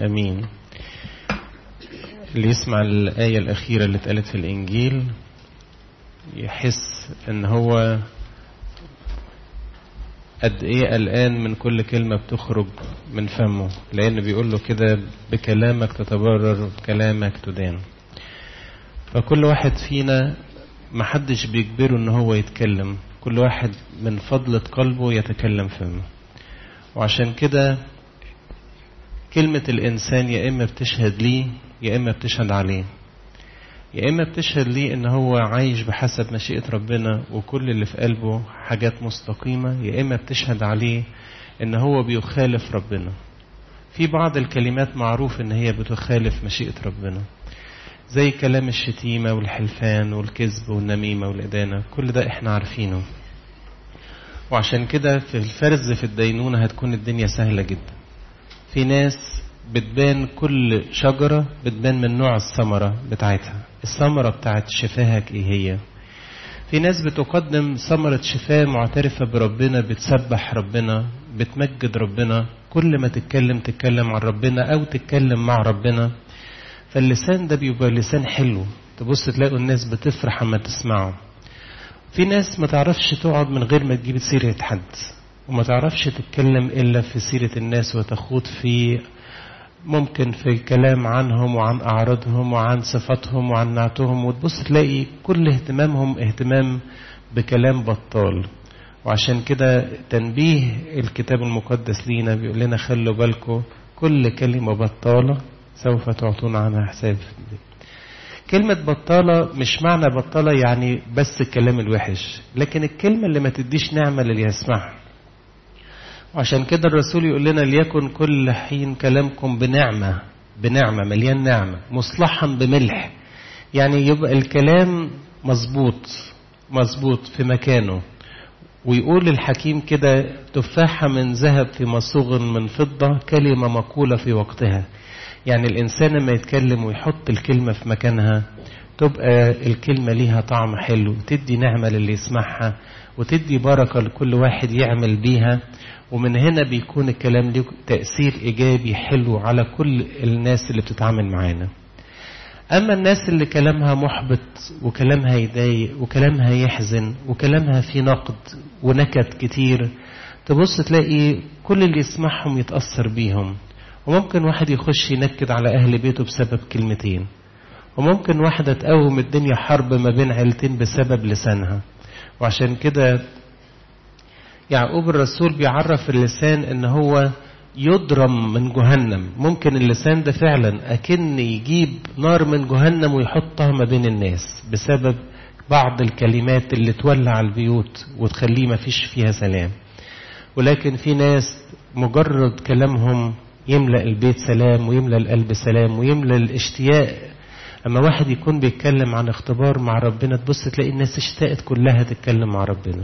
امين اللي يسمع الآية الأخيرة اللي اتقالت في الإنجيل يحس إن هو قد إيه قلقان من كل كلمة بتخرج من فمه لأن بيقول له كده بكلامك تتبرر بكلامك تدان فكل واحد فينا محدش بيجبره إن هو يتكلم كل واحد من فضلة قلبه يتكلم فمه وعشان كده كلمة الإنسان يا إما بتشهد ليه يا إما بتشهد عليه يا إما بتشهد ليه إن هو عايش بحسب مشيئة ربنا وكل اللي في قلبه حاجات مستقيمة يا إما بتشهد عليه إن هو بيخالف ربنا في بعض الكلمات معروف إن هي بتخالف مشيئة ربنا زي كلام الشتيمة والحلفان والكذب والنميمة والإدانة كل ده إحنا عارفينه وعشان كده في الفرز في الدينونة هتكون الدنيا سهلة جدا في ناس بتبان كل شجرة بتبان من نوع الثمرة بتاعتها الثمرة بتاعت شفاهك ايه هي في ناس بتقدم ثمرة شفاء معترفة بربنا بتسبح ربنا بتمجد ربنا كل ما تتكلم تتكلم عن ربنا او تتكلم مع ربنا فاللسان ده بيبقى لسان حلو تبص تلاقوا الناس بتفرح اما تسمعه في ناس ما تعرفش تقعد من غير ما تجيب سيرة حد وما تعرفش تتكلم إلا في سيرة الناس وتخوض في ممكن في الكلام عنهم وعن أعراضهم وعن صفاتهم وعن نعتهم وتبص تلاقي كل اهتمامهم اهتمام بكلام بطال وعشان كده تنبيه الكتاب المقدس لينا بيقول لنا خلوا بالكم كل كلمة بطالة سوف تعطون عنها حساب كلمة بطالة مش معنى بطالة يعني بس الكلام الوحش لكن الكلمة اللي ما تديش نعمة للي يسمعها وعشان كده الرسول يقول لنا ليكن كل حين كلامكم بنعمة بنعمة مليان نعمة مصلحا بملح يعني يبقى الكلام مظبوط مظبوط في مكانه ويقول الحكيم كده تفاحة من ذهب في مصوغ من فضة كلمة مقولة في وقتها يعني الإنسان لما يتكلم ويحط الكلمة في مكانها تبقى الكلمة ليها طعم حلو تدي نعمة للي يسمعها وتدي بركة لكل واحد يعمل بيها ومن هنا بيكون الكلام له تأثير إيجابي حلو على كل الناس اللي بتتعامل معانا أما الناس اللي كلامها محبط وكلامها يضايق وكلامها يحزن وكلامها فيه نقد ونكد كتير تبص تلاقي كل اللي يسمعهم يتأثر بيهم وممكن واحد يخش ينكد على أهل بيته بسبب كلمتين وممكن واحدة تقوم الدنيا حرب ما بين عيلتين بسبب لسانها وعشان كده يعقوب الرسول بيعرف اللسان ان هو يضرم من جهنم ممكن اللسان ده فعلا اكن يجيب نار من جهنم ويحطها ما بين الناس بسبب بعض الكلمات اللي تولع البيوت وتخليه ما فيش فيها سلام ولكن في ناس مجرد كلامهم يملأ البيت سلام ويملأ القلب سلام ويملأ الاشتياق اما واحد يكون بيتكلم عن اختبار مع ربنا تبص تلاقي الناس اشتاقت كلها تتكلم مع ربنا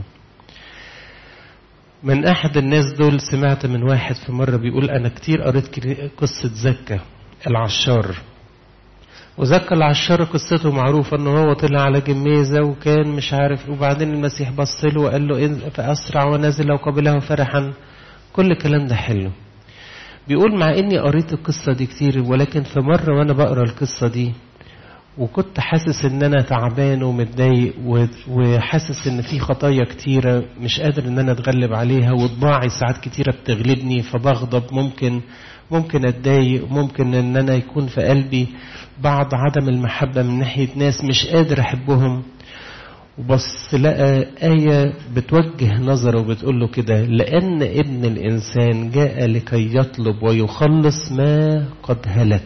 من احد الناس دول سمعت من واحد في مرة بيقول انا كتير قريت قصة زكا العشار وزكا العشار قصته معروفة ان هو طلع على جميزة وكان مش عارف وبعدين المسيح بص له وقال له إن فأسرع ونزل وقبله فرحا كل الكلام ده حلو بيقول مع اني قريت القصة دي كتير ولكن في مرة وانا بقرا القصة دي وكنت حاسس ان انا تعبان ومتضايق وحاسس ان في خطايا كتيرة مش قادر ان انا اتغلب عليها وطباعي ساعات كتيرة بتغلبني فبغضب ممكن ممكن اتضايق ممكن ان انا يكون في قلبي بعض عدم المحبة من ناحية ناس مش قادر احبهم وبص لقى آية بتوجه نظره وبتقول له كده لأن ابن الإنسان جاء لكي يطلب ويخلص ما قد هلك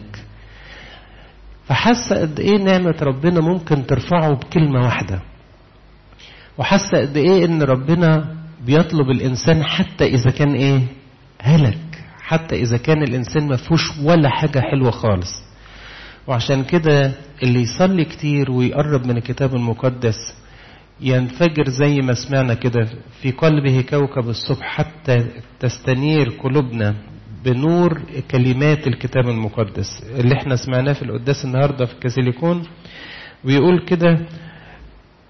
فحس قد ايه نعمة ربنا ممكن ترفعه بكلمة واحدة وحس قد ايه ان ربنا بيطلب الانسان حتى اذا كان ايه هلك حتى اذا كان الانسان ما فيهوش ولا حاجة حلوة خالص وعشان كده اللي يصلي كتير ويقرب من الكتاب المقدس ينفجر زي ما سمعنا كده في قلبه كوكب الصبح حتى تستنير قلوبنا بنور كلمات الكتاب المقدس اللي احنا سمعناه في القداس النهارده في الكاسيليكون ويقول كده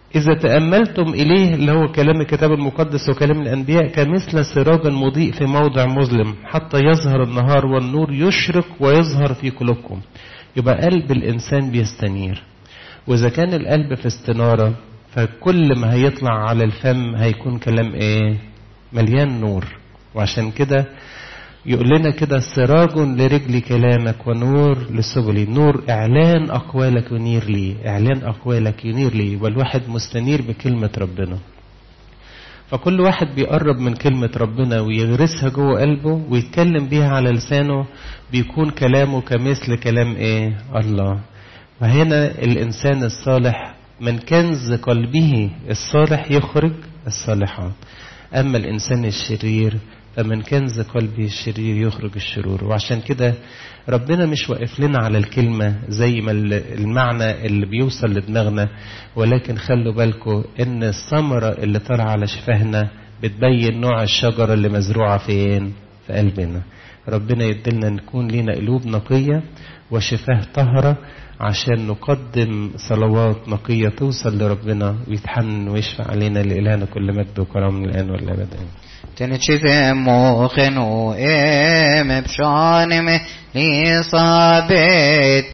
إذا تأملتم إليه اللي هو كلام الكتاب المقدس وكلام الأنبياء كمثل سراج مضيء في موضع مظلم حتى يظهر النهار والنور يشرق ويظهر في قلوبكم يبقى قلب الإنسان بيستنير وإذا كان القلب في استنارة فكل ما هيطلع على الفم هيكون كلام إيه مليان نور وعشان كده يقول لنا كده سراج لرجل كلامك ونور لسبلي نور إعلان أقوالك ينير لي إعلان أقوالك ينير لي والواحد مستنير بكلمة ربنا فكل واحد بيقرب من كلمة ربنا ويغرسها جوه قلبه ويتكلم بيها على لسانه بيكون كلامه كمثل كلام ايه الله وهنا الإنسان الصالح من كنز قلبه الصالح يخرج الصالحات أما الإنسان الشرير فمن كنز قلبه الشرير يخرج الشرور وعشان كده ربنا مش واقف لنا على الكلمة زي ما المعنى اللي بيوصل لدماغنا ولكن خلوا بالكم ان الثمرة اللي طالعة على شفاهنا بتبين نوع الشجرة اللي مزروعة فين في قلبنا ربنا يدلنا نكون لنا قلوب نقية وشفاه طهرة عشان نقدم صلوات نقية توصل لربنا ويتحنن ويشفع علينا لإلهنا كل مجد وكرم من الآن والأبد تنشف موخن وإم بشانم لصابت